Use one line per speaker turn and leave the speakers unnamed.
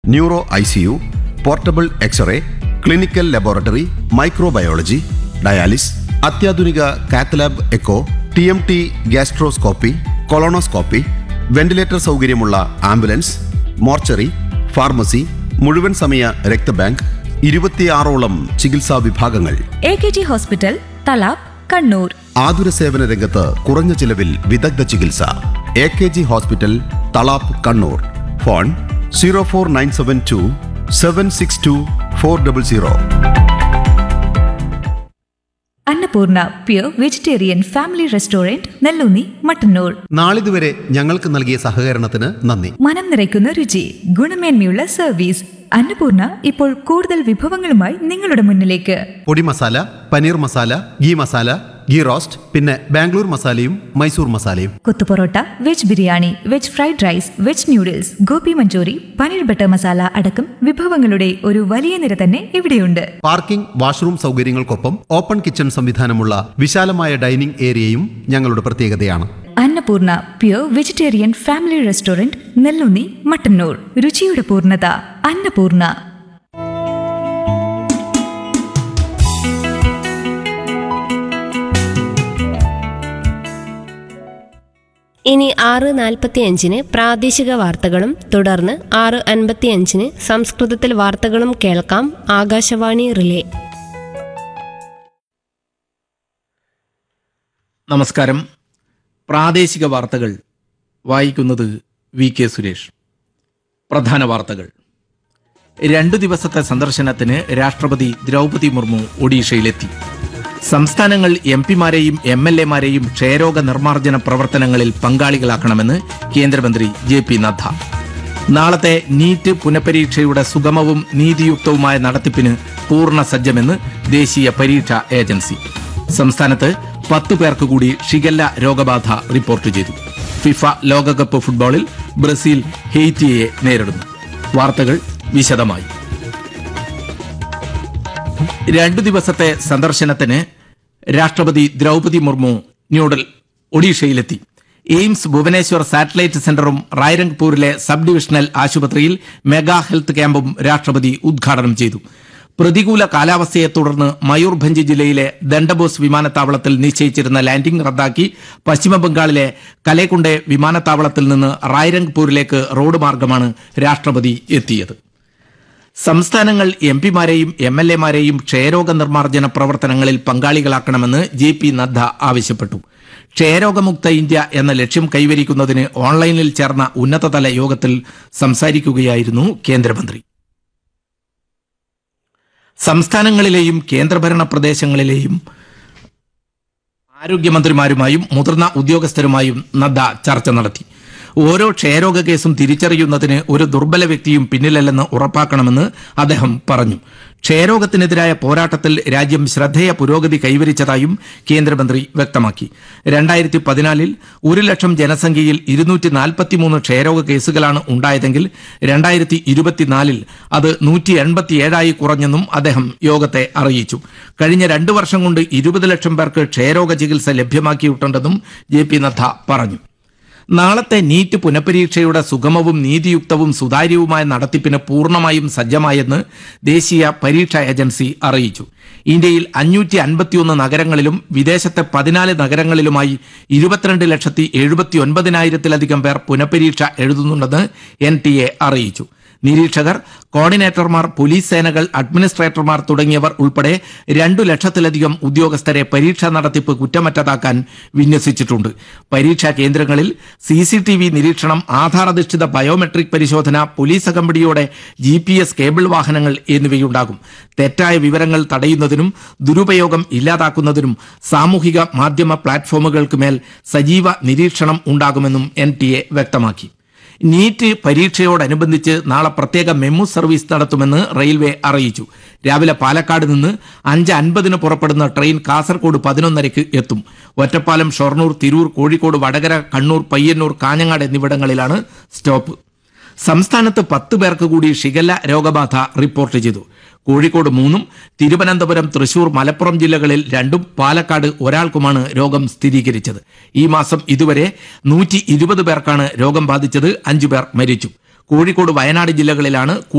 neuro I C U portable x ray clinical laboratory microbiology dialysis അത്യാധുനിക cath lab echo T M T gastroscopy colonoscopy ventilator സൗകര്യമുള്ള ambulance mortuary pharmacy മുഴുവൻ സമയ രക്തബാങ്ക് ഇരുപത്തിയാറോളം ചികിത്സാ വിഭാഗങ്ങൾ
A K G hospital Thalap Kannur
ആതുര സേവന രംഗത്ത് കുറഞ്ഞ ചിലവിൽ വിദഗ്ധ ചികിത്സ A K G hospital Thalap Kannur phone zero four nine seven two seven six two four double zero
Annapoorna pure vegetarian family restaurant Nellunni Mattannur
നാളിതുവരെ ഞങ്ങൾക്ക് നൽകിയ സഹകരണത്തിന് നന്ദി
മനം നിറയ്ക്കുന്ന രുചി ഗുണമേന്മയുള്ള സർവീസ് അന്നപൂർണ ഇപ്പോൾ കൂടുതൽ വിഭവങ്ങളുമായി നിങ്ങളുടെ മുന്നിലേക്ക്
podi masala paneer masala ghee masala ghee roast പിന്നെ ബാംഗ്ലൂർ മസാലയും മൈസൂർ മസാലയും
kothu parotta veg biryani veg fried rice veg noodles gobi manchurian paneer butter masala അടക്കം വിഭവങ്ങളുടെ ഒരു വലിയ നിര തന്നെ ഇവിടെയുണ്ട്
പാർക്കിംഗ് വാഷ്റൂം സൗകര്യങ്ങൾക്കൊപ്പം ഓപ്പൺ കിച്ചൺ സംവിധാനമുള്ള വിശാലമായ ഡൈനിംഗ് ഏരിയയും ഞങ്ങളുടെ പ്രത്യേകതയാണ്
Annapoorna pure vegetarian family restaurant Nellunni Mattannur രുചിയുടെ പൂർണ്ണത അന്നപൂർണ
ഇനി ആറ് നാൽപ്പത്തിയഞ്ചിന് പ്രാദേശിക വാർത്തകളും തുടർന്ന് ആറ് അൻപത്തിയഞ്ചിന് സംസ്കൃതത്തിൽ വാർത്തകളും കേൾക്കാം ആകാശവാണി റിലേ
നമസ്കാരം പ്രാദേശിക വാർത്തകൾ വായിക്കുന്നത് വി കെ സുരേഷ് പ്രധാന വാർത്തകൾ രണ്ടു ദിവസത്തെ സന്ദർശനത്തിന് രാഷ്ട്രപതി ദ്രൗപതി മുർമു ഒഡീഷയിലെത്തി സംസ്ഥാനങ്ങൾ എം പിമാരെയും എം എൽ എമാരെയും ക്ഷയരോഗ നിർമ്മാർജ്ജന പ്രവർത്തനങ്ങളിൽ പങ്കാളികളാക്കണമെന്ന് കേന്ദ്രമന്ത്രി ജെ പി നദ്ദ നാളത്തെ നീറ്റ് പുനഃപരീക്ഷയുടെ സുഗമവും നീതിയുക്തവുമായ നടത്തിപ്പിന് പൂർണ്ണ സജ്ജമെന്ന് ദേശീയ പരീക്ഷാ ഏജൻസി സംസ്ഥാനത്ത് പത്ത് പേർക്ക് കൂടി ഷിഗല്ല രോഗബാധ റിപ്പോർട്ട് ചെയ്തു ഫിഫ ലോകകപ്പ് ഫുട്ബോളിൽ ബ്രസീൽ ഹെയ്റ്റിയെ നേരിടുന്നു വാർത്തകൾ വിശദമായി രണ്ടു ദിവസത്തെ സന്ദർശനത്തിന് രാഷ്ട്രപതി ദ്രൗപതി മുർമു ന്യൂഡൽ ഒഡീഷയിലെത്തി എയിംസ് ഭുവനേശ്വർ സാറ്റലൈറ്റ് സെന്ററും റായ്രംഗ്പൂരിലെ സബ് ഡിവിഷണൽ ആശുപത്രിയിൽ മെഗാ ഹെൽത്ത് ക്യാമ്പും രാഷ്ട്രപതി ഉദ്ഘാടനം ചെയ്തു പ്രതികൂല കാലാവസ്ഥയെ തുടർന്ന് മയൂർഭഞ്ച് ജില്ലയിലെ ദണ്ഡബോസ് വിമാനത്താവളത്തിൽ നിശ്ചയിച്ചിരുന്ന ലാൻഡിംഗ് റദ്ദാക്കി പശ്ചിമബംഗാളിലെ കലേക്കുണ്ടെ വിമാനത്താവളത്തിൽ നിന്ന് റായ്രംഗ്പൂരിലേക്ക് റോഡ് മാർഗമാണ് രാഷ്ട്രപതി എത്തിയത് സംസ്ഥാനങ്ങൾ എം പിമാരെയും എം എൽ എമാരെയും ക്ഷയരോഗ നിർമ്മാർജ്ജന പ്രവർത്തനങ്ങളിൽ പങ്കാളികളാക്കണമെന്ന് ജെ പി നദ്ദ ആവശ്യപ്പെട്ടു ക്ഷയരോഗമുക്ത ഇന്ത്യ എന്ന ലക്ഷ്യം കൈവരിക്കുന്നതിന് ഓൺലൈനിൽ ചേർന്ന ഉന്നതതല യോഗത്തിൽ സംസാരിക്കുകയായിരുന്നു കേന്ദ്രമന്ത്രി സംസ്ഥാനങ്ങളിലെയും കേന്ദ്രഭരണ പ്രദേശങ്ങളിലെയും ആരോഗ്യമന്ത്രിമാരുമായും മുതിർന്ന ഉദ്യോഗസ്ഥരുമായും നദ്ദ ചർച്ച നടത്തി ഓരോ ക്ഷയരോഗ കേസും തിരിച്ചറിയുന്നതിന് ഒരു ദുർബല വ്യക്തിയും പിന്നിലല്ലെന്ന് ഉറപ്പാക്കണമെന്ന് അദ്ദേഹം പറഞ്ഞു ക്ഷയരോഗത്തിനെതിരായ പോരാട്ടത്തിൽ രാജ്യം ശ്രദ്ധേയ പുരോഗതി കൈവരിച്ചതായും കേന്ദ്രമന്ത്രി വ്യക്തമാക്കി രണ്ടായിരത്തി പതിനാലിൽ ഒരു ലക്ഷം ജനസംഖ്യയിൽ ഇരുന്നൂറ്റി നാൽപ്പത്തിമൂന്ന് ക്ഷയരോഗ കേസുകളാണ് ഉണ്ടായതെങ്കിൽ രണ്ടായിരത്തി ഇരുപത്തിനാലിൽ അത് നൂറ്റി എൺപത്തിയേഴായി കുറഞ്ഞെന്നും അദ്ദേഹം യോഗത്തെ അറിയിച്ചു കഴിഞ്ഞ രണ്ടു വർഷം കൊണ്ട് ഇരുപത് ലക്ഷം പേർക്ക് ക്ഷയരോഗ ചികിത്സ ലഭ്യമാക്കിയിട്ടുണ്ടെന്നും ജെ പി നദ്ദ പറഞ്ഞു നാളത്തെ നീറ്റ് പുനഃപരീക്ഷയുടെ സുഗമവും നീതിയുക്തവും സുതാര്യവുമായ നടത്തിപ്പിന് പൂർണ്ണമായും സജ്ജമായെന്ന് ദേശീയ പരീക്ഷാ ഏജൻസി അറിയിച്ചു ഇന്ത്യയിൽ അഞ്ഞൂറ്റി അൻപത്തിയൊന്ന് നഗരങ്ങളിലും വിദേശത്തെ പതിനാല് നഗരങ്ങളിലുമായി ഇരുപത്തിരണ്ട് ലക്ഷത്തി എഴുപത്തി ഒൻപതിനായിരത്തിലധികം പേർ പുനഃപരീക്ഷ എഴുതുന്നുണ്ടെന്ന് എൻ ടി എ അറിയിച്ചു നിരീക്ഷകർ കോർഡിനേറ്റർമാർ പോലീസ് സേനകൾ അഡ്മിനിസ്ട്രേറ്റർമാർ തുടങ്ങിയവർ ഉൾപ്പെടെ രണ്ടു ലക്ഷത്തിലധികം ഉദ്യോഗസ്ഥരെ പരീക്ഷാ നടത്തിപ്പ് കുറ്റമറ്റതാക്കാൻ വിന്യസിച്ചിട്ടുണ്ട് പരീക്ഷാ കേന്ദ്രങ്ങളിൽ സി സി ടി വി നിരീക്ഷണം ആധാരധിഷ്ഠിത ബയോമെട്രിക് പരിശോധന പോലീസ് അകമ്പടിയോടെ ജി പി എസ് കേബിൾ വാഹനങ്ങൾ എന്നിവയുണ്ടാകും തെറ്റായ വിവരങ്ങൾ തടയുന്നതിനും ദുരുപയോഗം ഇല്ലാതാക്കുന്നതിനും സാമൂഹിക മാധ്യമ പ്ലാറ്റ്ഫോമുകൾക്ക് മേൽ സജീവ നിരീക്ഷണം ഉണ്ടാകുമെന്നും എൻ ടി എ വ്യക്തമാക്കി നീറ്റ് പരീക്ഷയോടനുബന്ധിച്ച് നാളെ പ്രത്യേക മെമു സർവീസ് നടത്തുമെന്ന് റെയിൽവേ അറിയിച്ചു രാവിലെ പാലക്കാട് നിന്ന് അഞ്ച് അൻപതിന് പുറപ്പെടുന്ന ട്രെയിൻ കാസർഗോഡ് പതിനൊന്നരയ്ക്ക് എത്തും ഒറ്റപ്പാലം ഷൊർണൂർ തിരൂർ കോഴിക്കോട് വടകര കണ്ണൂർ പയ്യന്നൂർ കാഞ്ഞങ്ങാട് എന്നിവിടങ്ങളിലാണ് സ്റ്റോപ്പ് സംസ്ഥാനത്ത് പത്ത് പേർക്ക് കൂടി ഷിഗല്ല രോഗബാധ റിപ്പോർട്ട് ചെയ്തു കോഴിക്കോട് മൂന്നും തിരുവനന്തപുരം തൃശൂർ മലപ്പുറം ജില്ലകളിൽ രണ്ടും പാലക്കാട് ഒരാൾക്കുമാണ് രോഗം സ്ഥിരീകരിച്ചത് ഈ മാസം ഇതുവരെ നൂറ്റി ഇരുപത് പേർക്കാണ് രോഗം ബാധിച്ചത് അഞ്ചു പേർ മരിച്ചു കോഴിക്കോട് വയനാട് ജില്ലകളിലാണ്